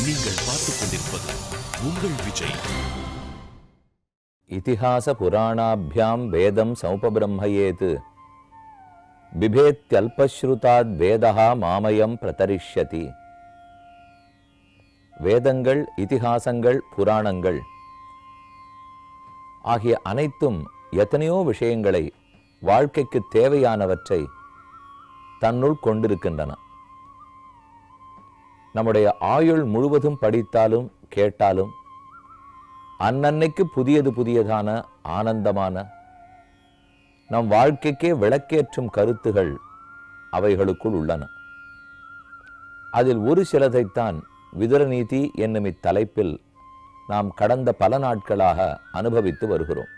நீங்கள் பார்த்துக் கொண்டிருப்பது உங்கள் விஜய் இதிஹாசபுராணாभ्यां வேதம் சமுபபிரம்மயேத் பிபேத்யல்பஸ்ருதாத் வேதா மாமயம் பிரதரிஷ்யதி வேதங்கள் இதிகாசங்கள் புராணங்கள் ஆகிய அனைத்தும் எத்தனையோ விஷயங்களை வாழ்க்கைக்கு தேவையானவற்றை தன்னுள் கொண்டிருக்கின்றன நம்முடைய ஆயுள் முழுவதும் படித்தாலும் கேட்டாலும் அன்னன்னைக்கு புதியது புதியதான ஆனந்தமான நம் வாழ்க்கைக்கே விளக்கேற்றும் கருத்துகள் அவைகளுக்குள் உள்ளன அதில் ஒரு சிலதைத்தான் விதுரநீதி என்னும் இத்தலைப்பில் நாம் கடந்த பல நாட்களாக அனுபவித்து வருகிறோம்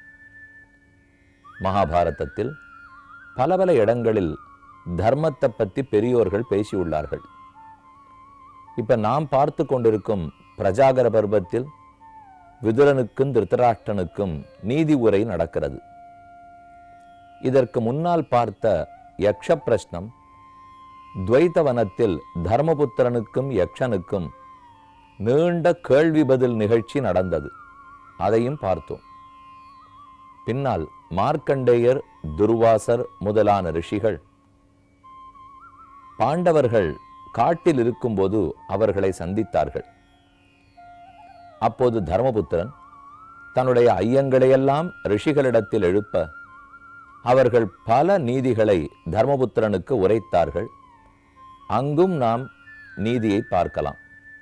மகாபாரதத்தில் பல பல இடங்களில் தர்மத்தை பற்றி பெரியோர்கள் பேசியுள்ளார்கள் இப்ப நாம் பார்த்து கொண்டிருக்கும் பிரஜாகர பர்வத்தில் விதுரனுக்கும் திருத்தராஷ்டனுக்கும் நீதி உரை நடக்கிறது இதற்கு முன்னால் பார்த்த யக்ஷ பிரஷ்னம் துவைத்தவனத்தில் தர்மபுத்திரனுக்கும் யக்ஷனுக்கும் நீண்ட கேள்வி பதில் நிகழ்ச்சி நடந்தது அதையும் பார்த்தோம் பின்னால் மார்க்கண்டேயர் துர்வாசர் முதலான ரிஷிகள் பாண்டவர்கள் காட்டில் இருக்கும்போது அவர்களை சந்தித்தார்கள் அப்போது தர்மபுத்திரன் தன்னுடைய ஐயங்களையெல்லாம் ரிஷிகளிடத்தில் எழுப்ப அவர்கள் பல நீதிகளை தர்மபுத்திரனுக்கு உரைத்தார்கள் அங்கும் நாம் நீதியை பார்க்கலாம்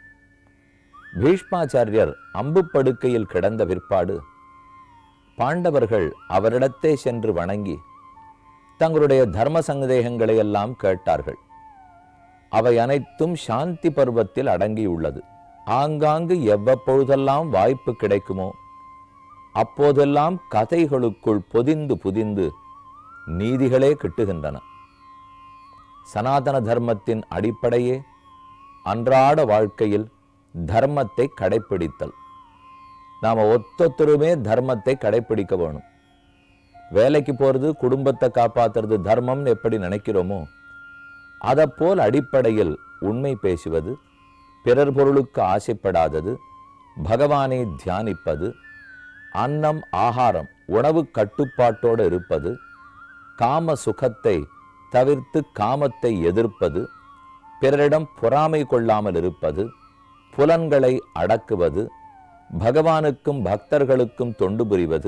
பீஷ்மாச்சாரியர் அம்பு படுக்கையில் கிடந்த பிற்பாடு பாண்டவர்கள் அவரிடத்தே சென்று வணங்கி தங்களுடைய தர்ம சந்தேகங்களை எல்லாம் கேட்டார்கள் அவை அனைத்தும் சாந்தி பருவத்தில் அடங்கியுள்ளது ஆங்காங்கு எவ்வப்பொழுதெல்லாம் வாய்ப்பு கிடைக்குமோ அப்போதெல்லாம் கதைகளுக்குள் பொதிந்து புதிந்து நீதிகளே கிட்டுகின்றன சனாதன தர்மத்தின் அடிப்படையே அன்றாட வாழ்க்கையில் தர்மத்தை கடைப்பிடித்தல் நாம ஒத்தொத்தருமே தர்மத்தை கடைப்பிடிக்க வேணும் வேலைக்கு போறது குடும்பத்தை காப்பாத்துறது தர்மம்னு எப்படி நினைக்கிறோமோ அதப்போல் அடிப்படையில் உண்மை பேசுவது பிறர் பொருளுக்கு ஆசைப்படாதது பகவானை தியானிப்பது அன்னம் ஆகாரம் உணவு கட்டுப்பாட்டோடு இருப்பது காம சுகத்தை தவிர்த்து காமத்தை எதிர்ப்பது பிறரிடம் பொறாமை கொள்ளாமல் இருப்பது புலன்களை அடக்குவது பகவானுக்கும் பக்தர்களுக்கும் தொண்டு புரிவது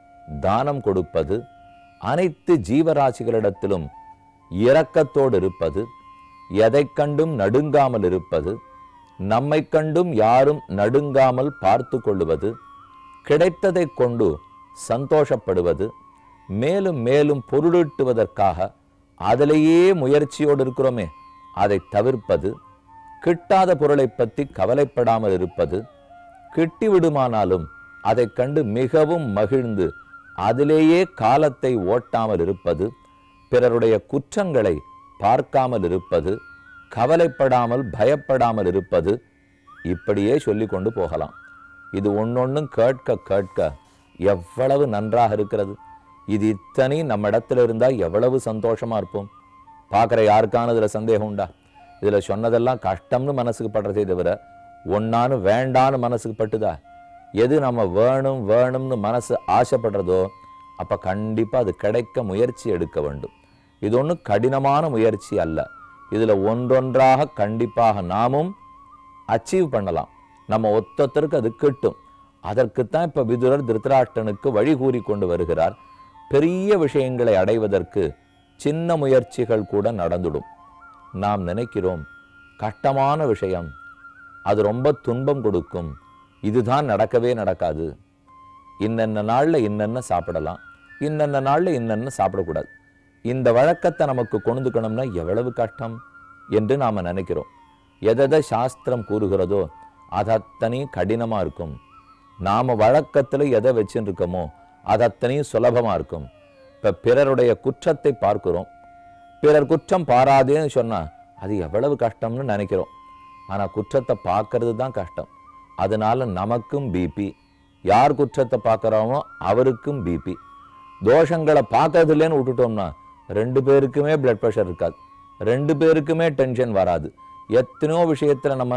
தானம் கொடுப்பது அனைத்து ஜீவராசிகளிடத்திலும் இரக்கத்தோடு இருப்பது எதைக் கண்டும் நடுங்காமல் இருப்பது நம்மை கண்டும் யாரும் நடுங்காமல் பார்த்து கொள்ளுவது கிடைத்ததைக் கொண்டு சந்தோஷப்படுவது மேலும் மேலும் பொருளீட்டுவதற்காக அதிலேயே முயற்சியோடு இருக்கிறோமே அதை தவிர்ப்பது கிட்டாத பொருளை பற்றி கவலைப்படாமல் இருப்பது கிட்டி விடுமானாலும் அதைக் கண்டு மிகவும் மகிழ்ந்து அதிலேயே காலத்தை ஓட்டாமல் இருப்பது பிறருடைய குற்றங்களை பார்க்காமல் இருப்பது கவலைப்படாமல் பயப்படாமல் இருப்பது இப்படியே சொல்லிக் கொண்டு போகலாம் இது ஒன்னொன்னும் கேட்க கேட்க எவ்வளவு நன்றாக இருக்கிறது இது இத்தனை நம்ம இடத்துல இருந்தா எவ்வளவு சந்தோஷமா இருப்போம் பார்க்குற யாருக்கான இதுல சந்தேகம் உண்டா இதுல சொன்னதெல்லாம் கஷ்டம்னு மனசுக்கு படுறதே தவிர ஒன்னான்னு வேண்டான்னு மனசுக்கு பட்டுதா எது நம்ம வேணும் வேணும்னு மனசு ஆசைப்படுறதோ அப்ப கண்டிப்பா அது கிடைக்க முயற்சி எடுக்க வேண்டும் இது ஒன்றும் கடினமான முயற்சி அல்ல இதுல ஒன்றொன்றாக கண்டிப்பாக நாமும் அச்சீவ் பண்ணலாம் நம்ம ஒத்தொத்தருக்கு அது கிட்டும் அதற்குத்தான் இப்ப விதுரர் திருத்தராஷ்டனுக்கு வழி கூறி கொண்டு வருகிறார் பெரிய விஷயங்களை அடைவதற்கு சின்ன முயற்சிகள் கூட நடந்துடும் நாம் நினைக்கிறோம் கஷ்டமான விஷயம் அது ரொம்ப துன்பம் கொடுக்கும் இதுதான் நடக்கவே நடக்காது இன்னென்ன நாள்ல இன்னென்ன சாப்பிடலாம் இன்னென்ன நாள்ல இன்னென்ன சாப்பிடக்கூடாது இந்த வழக்கத்தை நமக்கு கொண்டுக்கணும்னா எவ்வளவு கஷ்டம் என்று நாம நினைக்கிறோம் எதை சாஸ்திரம் கூறுகிறதோ அது அத்தனையும் கடினமா இருக்கும் நாம வழக்கத்துல எதை வச்சுட்டு இருக்கோமோ அது அத்தனையும் சுலபமா இருக்கும் இப்ப பிறருடைய குற்றத்தை பார்க்கிறோம் பிறர் குற்றம் பாராதேன்னு சொன்னா அது எவ்வளவு கஷ்டம்னு நினைக்கிறோம் ஆனா குற்றத்தை பார்க்கறது தான் கஷ்டம் அதனால நமக்கும் பிபி யார் குற்றத்தை பார்க்குறோமோ அவருக்கும் பிபி தோஷங்களை பார்க்கறது இல்லைன்னு விட்டுட்டோம்னா ரெண்டு பேருக்குமே பிளட் ப்ரெஷர் இருக்காது ரெண்டு பேருக்குமே டென்ஷன் வராது எத்தனையோ விஷயத்துல நம்ம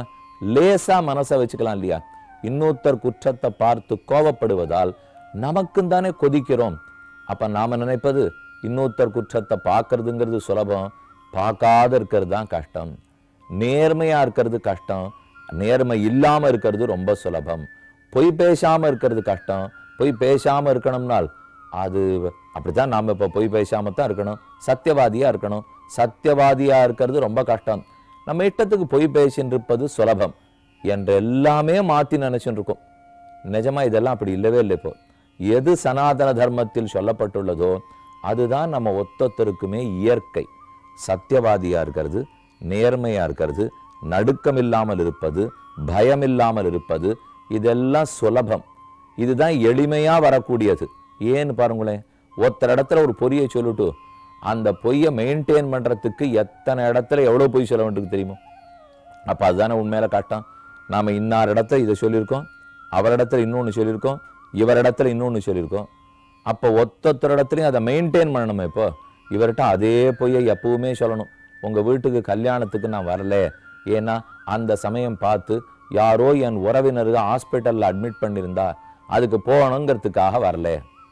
லேசா மனசை வச்சுக்கலாம் இல்லையா இன்னொருத்தர் குற்றத்தை பார்த்து கோவப்படுவதால் நமக்கும் தானே கொதிக்கிறோம் அப்ப நாம நினைப்பது இன்னொருத்தர் குற்றத்தை பார்க்கறதுங்கிறது சுலபம் பார்க்காத இருக்கிறது தான் கஷ்டம் நேர்மையா இருக்கிறது கஷ்டம் நேர்மை இல்லாம இருக்கிறது ரொம்ப சுலபம் பொய் பேசாம இருக்கிறது கஷ்டம் பொய் பேசாம இருக்கணும்னால் அது அப்படித்தான் நாம இப்ப பொய் பேசாம தான் இருக்கணும் சத்தியவாதியா இருக்கணும் சத்தியவாதியா இருக்கிறது ரொம்ப கஷ்டம் நம்ம இஷ்டத்துக்கு பொய் பேசின்னு இருப்பது சுலபம் என்று எல்லாமே மாத்தி நினைச்சுட்டு இருக்கோம் நிஜமா இதெல்லாம் அப்படி இல்லவே இல்லை இப்போ எது சனாதன தர்மத்தில் சொல்லப்பட்டுள்ளதோ அதுதான் நம்ம ஒத்தொத்தருக்குமே இயற்கை சத்தியவாதியா இருக்கிறது நேர்மையா இருக்கிறது நடுக்கம் இல்லாமல் இருப்பது பயம் இல்லாமல் இருப்பது இதெல்லாம் சுலபம் இதுதான் எளிமையா வரக்கூடியது ஏன்னு பாருங்களேன் ஒருத்தர் இடத்துல ஒரு பொய்யை சொல்லிட்டு அந்த பொய்யை மெயின்டைன் பண்றதுக்கு எத்தனை இடத்துல எவ்வளவு பொய் சொல்ல வேண்டியது தெரியுமோ அப்ப அதுதானே உண்மையில காட்டம் நாம இன்னார் இடத்துல இதை சொல்லியிருக்கோம் அவரிடத்துல இன்னொன்னு சொல்லியிருக்கோம் இவரிடத்துல இன்னொன்னு சொல்லியிருக்கோம் அப்போ ஒத்தொத்தர் இடத்துலையும் அதை மெயின்டைன் பண்ணணுமே இப்போ இவர்கிட்ட அதே பொய்யை எப்பவுமே சொல்லணும் உங்க வீட்டுக்கு கல்யாணத்துக்கு நான் வரல ஏன்னா அந்த சமயம் பார்த்து யாரோ என் உறவினருக்கு ஹாஸ்பிட்டல்ல அட்மிட் பண்ணியிருந்தா அதுக்கு போகணுங்கிறதுக்காக வரல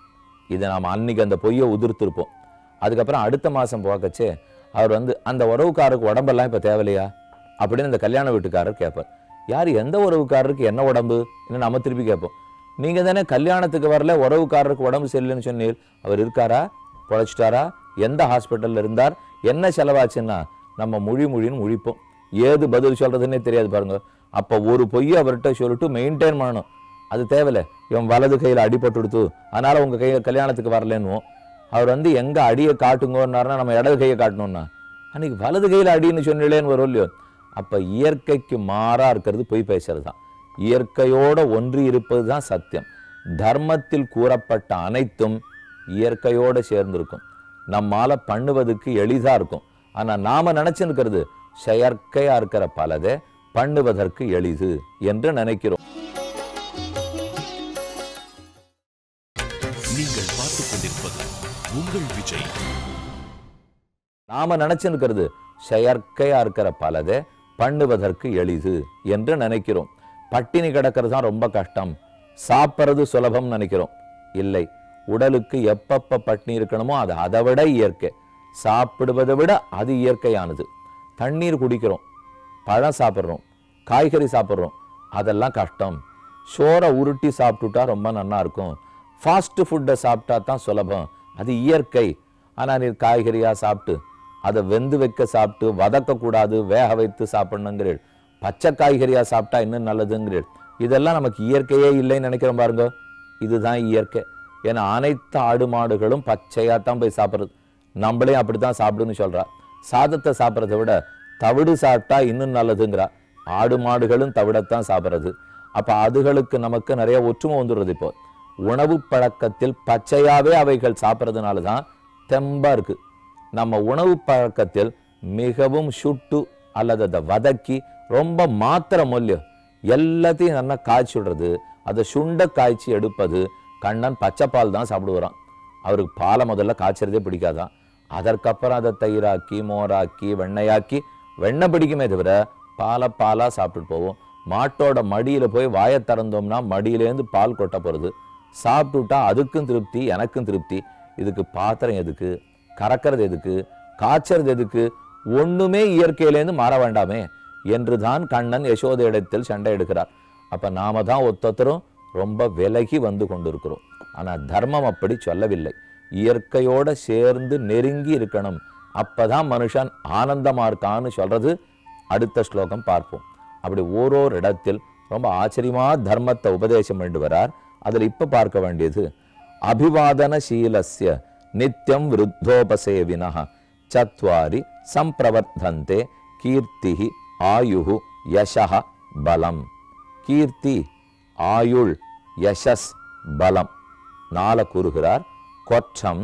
இதை நாம் அன்னைக்கு அந்த பொய்யை உதிர்த்திருப்போம் அதுக்கப்புறம் அடுத்த மாதம் போக்கச்சே அவர் வந்து அந்த உறவுக்காரருக்கு உடம்பெல்லாம் இப்போ தேவையில்லையா அப்படின்னு அந்த கல்யாண வீட்டுக்காரர் கேட்பார் யார் எந்த உறவுக்காரருக்கு என்ன உடம்பு இன்னும் நம்ம திருப்பி கேட்போம் நீங்கள் தானே கல்யாணத்துக்கு வரல உறவுக்காரருக்கு உடம்பு சரியில்லைன்னு சொன்னீர் அவர் இருக்காரா பொழைச்சிட்டாரா எந்த ஹாஸ்பிட்டலில் இருந்தார் என்ன செலவாச்சுன்னா நம்ம மொழி மொழின்னு முழிப்போம் ஏது பதில் சொல்றதுன்னே தெரியாது பாருங்க அப்போ ஒரு பொய்யை அவர்கிட்ட சொல்லிட்டு மெயின்டைன் பண்ணணும் அது தேவையில்ல இவன் வலது கையில் அடிபட்டு கொடுத்து அதனால உங்க கையில் கல்யாணத்துக்கு வரலன்னுவோம் அவர் வந்து எங்க அடியை காட்டுங்கன்னாருன்னா நம்ம இடது கையை காட்டணும்னா அன்னைக்கு வலது கையில் அடின்னு சொன்னீங்களேன்னு வரும் இல்லையோ அப்ப இயற்கைக்கு மாறா இருக்கிறது பொய் பேசுறது தான் இயற்கையோட ஒன்றி இருப்பது தான் சத்தியம் தர்மத்தில் கூறப்பட்ட அனைத்தும் இயற்கையோட சேர்ந்திருக்கும் நம்மால பண்ணுவதுக்கு எளிதா இருக்கும் ஆனா நாம நினைச்சிருக்கிறது செயற்கையா இருக்கிற பலதை பண்ணுவதற்கு எளிது என்று நினைக்கிறோம் நீங்கள் பார்த்துக் கொண்டிருப்பது உங்கள் விஜய் நாம நினைச்சிருக்கிறது செயற்கையா இருக்கிற பலதை பண்ணுவதற்கு எளிது என்று நினைக்கிறோம் பட்டினி கிடக்கிறது தான் ரொம்ப கஷ்டம் சாப்பிட்றது சுலபம் நினைக்கிறோம் இல்லை உடலுக்கு எப்பப்ப பட்டினி இருக்கணுமோ அது அதை விட இயற்கை சாப்பிடுவதை விட அது இயற்கையானது தண்ணீர் குடிக்கிறோம் பழம் சாப்பிட்றோம் காய்கறி சாப்பிட்றோம் அதெல்லாம் கஷ்டம் சோறை உருட்டி சாப்பிட்டுட்டா ரொம்ப நல்லா இருக்கும் ஃபாஸ்ட் ஃபுட்டை சாப்பிட்டா தான் சுலபம் அது இயற்கை ஆனா நீர் காய்கறியா சாப்பிட்டு அதை வெந்து வைக்க சாப்பிட்டு வதக்கக்கூடாது வேக வைத்து சாப்பிடணுங்கிறீள் பச்சை காய்கறியா சாப்பிட்டா இன்னும் நல்லதுங்கிறீள் இதெல்லாம் நமக்கு இயற்கையே இல்லைன்னு நினைக்கிறோம் பாருங்க இதுதான் இயற்கை ஏன்னா அனைத்து ஆடு மாடுகளும் பச்சையா தான் போய் சாப்பிடுறது நம்மளே அப்படித்தான் சாப்பிடுன்னு சொல்றா சாதத்தை சாப்பிட்றதை விட தவிடு சாப்பிட்டா இன்னும் நல்லதுங்கிறா ஆடு மாடுகளும் தவிடத்தான் சாப்பிட்றது அப்ப அதுகளுக்கு நமக்கு நிறைய ஒற்றுமை வந்துடுறது இப்போ உணவு பழக்கத்தில் பச்சையாவே அவைகள் சாப்பிட்றதுனால தான் தெம்பா இருக்கு நம்ம உணவு பழக்கத்தில் மிகவும் சுட்டு அல்லது அதை வதக்கி ரொம்ப மாத்திர மொல்லியம் எல்லாத்தையும் நல்லா காய்ச்சி விடுறது அதை சுண்ட காய்ச்சி எடுப்பது கண்ணன் பச்சைப்பால் தான் சாப்பிடுவாராம் அவருக்கு பாலை முதல்ல காய்ச்சறதே பிடிக்காதான் அதற்கப்புறம் அதை தயிராக்கி மோராக்கி வெண்ணையாக்கி வெண்ணெய் பிடிக்குமே தவிர பாலை பாலா சாப்பிட்டுட்டு போவோம் மாட்டோட மடியில போய் வாயை திறந்தோம்னா மடியிலேருந்து பால் கொட்ட போறது சாப்பிட்டுட்டா அதுக்கும் திருப்தி எனக்கும் திருப்தி இதுக்கு பாத்திரம் எதுக்கு கறக்கிறது எதுக்கு காய்ச்சறது எதுக்கு ஒண்ணுமே இயற்கையிலேருந்து மாற வேண்டாமே என்றுதான் கண்ணன் யசோத இடத்தில் சண்டை எடுக்கிறார் அப்ப நாம தான் ஒத்தொத்தரும் ரொம்ப விலகி வந்து கொண்டிருக்கிறோம் ஆனா தர்மம் அப்படி சொல்லவில்லை இயற்கையோட சேர்ந்து நெருங்கி இருக்கணும் அப்பதான் மனுஷன் ஆனந்தமா இருக்கான்னு சொல்றது அடுத்த ஸ்லோகம் பார்ப்போம் அப்படி ஓரோர் இடத்தில் ரொம்ப ஆச்சரியமா தர்மத்தை உபதேசம் பண்ணி வரார் அதுல இப்ப பார்க்க வேண்டியது அபிவாதன சீலஸ்ய நித்தியம் விருத்தோபசேவினா சத்வாரி சம்பிரவர்த்தந்தே கீர்த்தி ஆயுஹு யசஹ பலம் கீர்த்தி ஆயுள் யசஸ் பலம் நால கூறுகிறார் கொற்றம்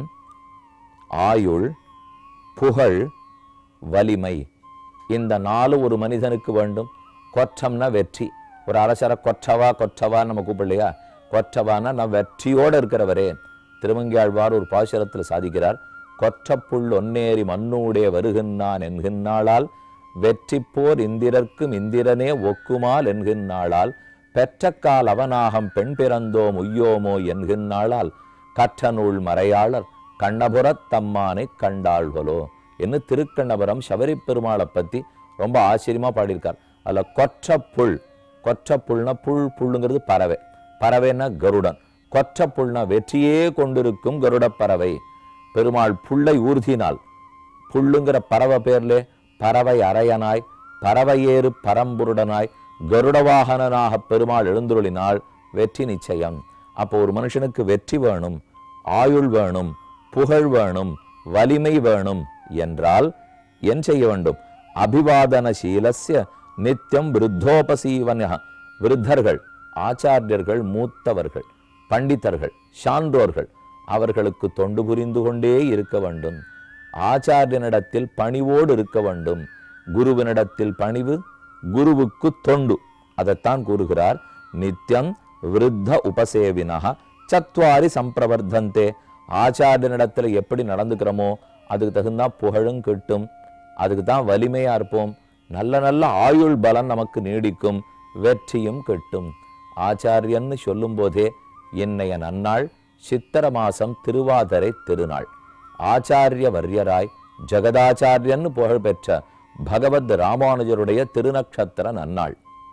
ஆயுள் புகழ் வலிமை இந்த நாலு ஒரு மனிதனுக்கு வேண்டும் கொற்றம்னா வெற்றி ஒரு அரசரை கொற்றவா கொற்றவா நம்ம கூப்பிடலையா கொற்றவானா நான் வெற்றியோட இருக்கிறவரே திருமங்கியாழ்வார் ஒரு பாசுரத்தில் சாதிக்கிறார் கொற்றப்புள் ஒன்னேறி மண்ணூடே வருகின்றான் என்கின்றாளால் வெற்றி போர் இந்திரர்க்கும் இந்திரனே ஒக்குமால் என்கின்றாளால் பெற்றக்கால் அவனாகம் பெண் பிறந்தோம் உய்யோமோ என்கின்றாளால் கற்ற நூல் மறையாளர் கண்ணபுரத் தம்மானை கண்டாள்களோ என்று திருக்கண்ணபுரம் சபரி பெருமாளை பத்தி ரொம்ப ஆச்சரியமா பாடியிருக்கார் அதுல கொற்ற புல் கொற்ற புல்னா புல் புல்லுங்கிறது பறவை பறவைன்னா கருடன் கொற்ற புல்னா வெற்றியே கொண்டிருக்கும் கருடப் பறவை பெருமாள் புல்லை ஊர்தினால் புல்லுங்கிற பறவை பேர்லே பறவை அரையனாய் பறவையேறு பரம்புருடனாய் கருட வாகனனாக பெருமாள் எழுந்துருளினால் வெற்றி நிச்சயம் அப்போ ஒரு மனுஷனுக்கு வெற்றி வேணும் ஆயுள் வேணும் புகழ் வேணும் வலிமை வேணும் என்றால் என் செய்ய வேண்டும் அபிவாதன சீலஸ்ய நித்தியம் விருத்தோபசீவன விருத்தர்கள் ஆச்சாரியர்கள் மூத்தவர்கள் பண்டிதர்கள் சான்றோர்கள் அவர்களுக்கு தொண்டு புரிந்து கொண்டே இருக்க வேண்டும் ஆச்சாரியனிடத்தில் பணிவோடு இருக்க வேண்டும் குருவினிடத்தில் பணிவு குருவுக்கு தொண்டு அதைத்தான் கூறுகிறார் நித்தியம் விருத்த உபசேவினக சத்வாரி சம்பிரவர்த்தந்தே ஆச்சாரியனிடத்துல எப்படி நடந்துக்கிறோமோ அதுக்கு தகுந்தா புகழும் கிட்டும் அதுக்கு தான் வலிமையா இருப்போம் நல்ல நல்ல ஆயுள் பலன் நமக்கு நீடிக்கும் வெற்றியும் கிட்டும் ஆச்சாரியன்னு சொல்லும் போதே இன்னைய நன்னாள் சித்திர மாசம் திருவாதிரை திருநாள் ஆச்சாரிய வர்யராய் ஜெகதாச்சாரியன்னு புகழ்பெற்ற பகவத் ராமானுஜருடைய திருநக்ஷத்திர நன்னாள்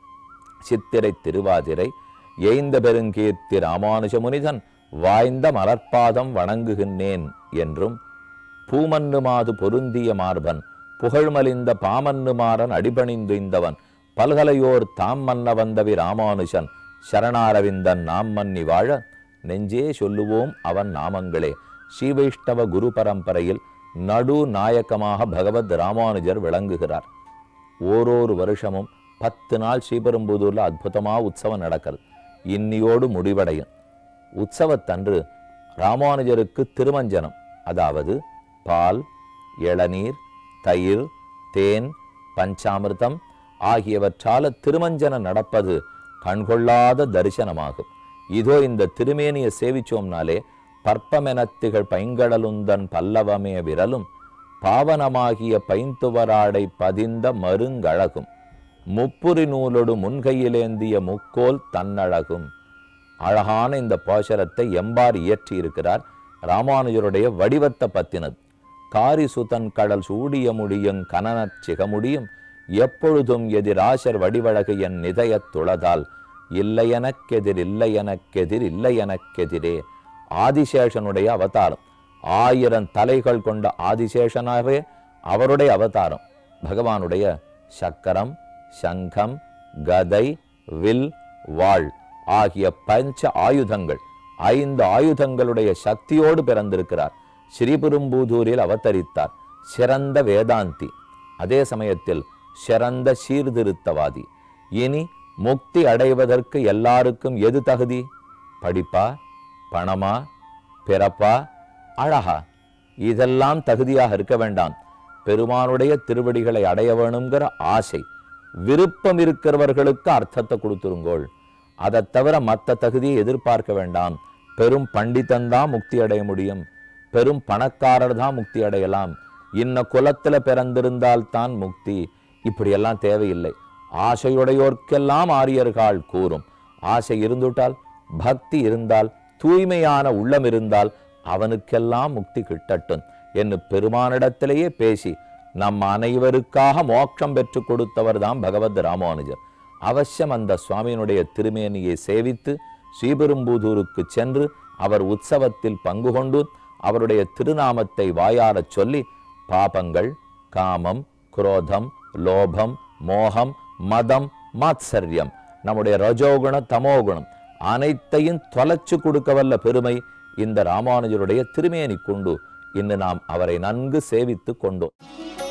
சித்திரை திருவாதிரை ஏய்ந்த பெருங்கீர்த்தி ராமானுஜ முனிதன் வாய்ந்த மலர்பாதம் வணங்குகின்றேன் என்றும் பூமன்னு மாது பொருந்திய மார்பன் புகழ்மலிந்த பாமன்னு மாறன் அடிபணிந்துய்ந்தவன் பல்கலையோர் தாம் மன்ன வந்தவி ராமானுஜன் சரணாரவிந்தன் நாம் மன்னி வாழ நெஞ்சே சொல்லுவோம் அவன் நாமங்களே ஸ்ரீவைஷ்ணவ குரு பரம்பரையில் நடு நாயக்கமாக பகவத் ராமானுஜர் விளங்குகிறார் ஓரொரு வருஷமும் பத்து நாள் ஸ்ரீபெரும்புதூர்ல அற்புதமா உற்சவம் நடக்கிறது இன்னியோடு முடிவடையும் உற்சவத்தன்று ராமானுஜருக்கு திருமஞ்சனம் அதாவது பால் இளநீர் தயிர் தேன் பஞ்சாமிர்தம் ஆகியவற்றால திருமஞ்சனம் நடப்பது கண்கொள்ளாத தரிசனமாகும் இதோ இந்த திருமேனியை சேவிச்சோம்னாலே பற்பமெனத்திகள் பைங்கடலுந்தன் பல்லவமே விரலும் பாவனமாகிய பைந்துவராடை பதிந்த மருங்கழகும் முப்புரி நூலொடு முன்கையிலேந்திய முக்கோல் தன்னழகும் அழகான இந்த பாசரத்தை எம்பார் இயற்றி இருக்கிறார் ராமானுஜருடைய வடிவத்தை பத்தினது காரி சுதன் கடல் சூடிய முடியும் கனனச் சிகமுடியும் எப்பொழுதும் எதிராசர் வடிவழகு என் நிதயத் துளதால் இல்லை எனக்கெதிர் இல்லை எனக்கெதிர் இல்லை எனக்கெதிரே ஆதிசேஷனுடைய அவதாரம் ஆயிரம் தலைகள் கொண்ட ஆதிசேஷனாகவே அவருடைய அவதாரம் பகவானுடைய சக்கரம் சங்கம் கதை வில் வாழ் ஆகிய பஞ்ச ஆயுதங்கள் ஐந்து ஆயுதங்களுடைய சக்தியோடு பிறந்திருக்கிறார் ஸ்ரீபெரும்பூதூரில் அவதரித்தார் சிறந்த வேதாந்தி அதே சமயத்தில் சிறந்த சீர்திருத்தவாதி இனி முக்தி அடைவதற்கு எல்லாருக்கும் எது தகுதி படிப்பா பணமா பிறப்பா அழகா இதெல்லாம் தகுதியாக இருக்க வேண்டாம் பெருமானுடைய திருவடிகளை அடைய வேணுங்கிற ஆசை விருப்பம் இருக்கிறவர்களுக்கு அர்த்தத்தை கொடுத்துருங்கோள் அதை தவிர மற்ற தகுதியை எதிர்பார்க்க வேண்டாம் பெரும் பண்டிதன் தான் முக்தி அடைய முடியும் பெரும் பணக்காரர் தான் முக்தி அடையலாம் இன்ன குலத்துல பிறந்திருந்தால் தான் முக்தி இப்படியெல்லாம் தேவையில்லை ஆசையுடையோர்க்கெல்லாம் ஆரியர்கள் கூறும் ஆசை இருந்துட்டால் பக்தி இருந்தால் தூய்மையான உள்ளம் இருந்தால் அவனுக்கெல்லாம் முக்தி கிட்டட்டும் என்று பெருமானிடத்திலேயே பேசி நம் அனைவருக்காக மோட்சம் பெற்று கொடுத்தவர் தான் பகவத் ராமானுஜர் அவசியம் அந்த சுவாமியினுடைய திருமேனியை சேவித்து ஸ்ரீபெரும்புதூருக்கு சென்று அவர் உற்சவத்தில் பங்கு கொண்டு அவருடைய திருநாமத்தை வாயாரச் சொல்லி பாபங்கள் காமம் குரோதம் லோபம் மோகம் மதம் மாத்சரியம் நம்முடைய ரஜோகுண தமோகுணம் அனைத்தையும் தொலைச்சு கொடுக்க வல்ல பெருமை இந்த ராமானுஜருடைய திருமேனி கொண்டு இன்று நாம் அவரை நன்கு சேவித்துக் கொண்டோம்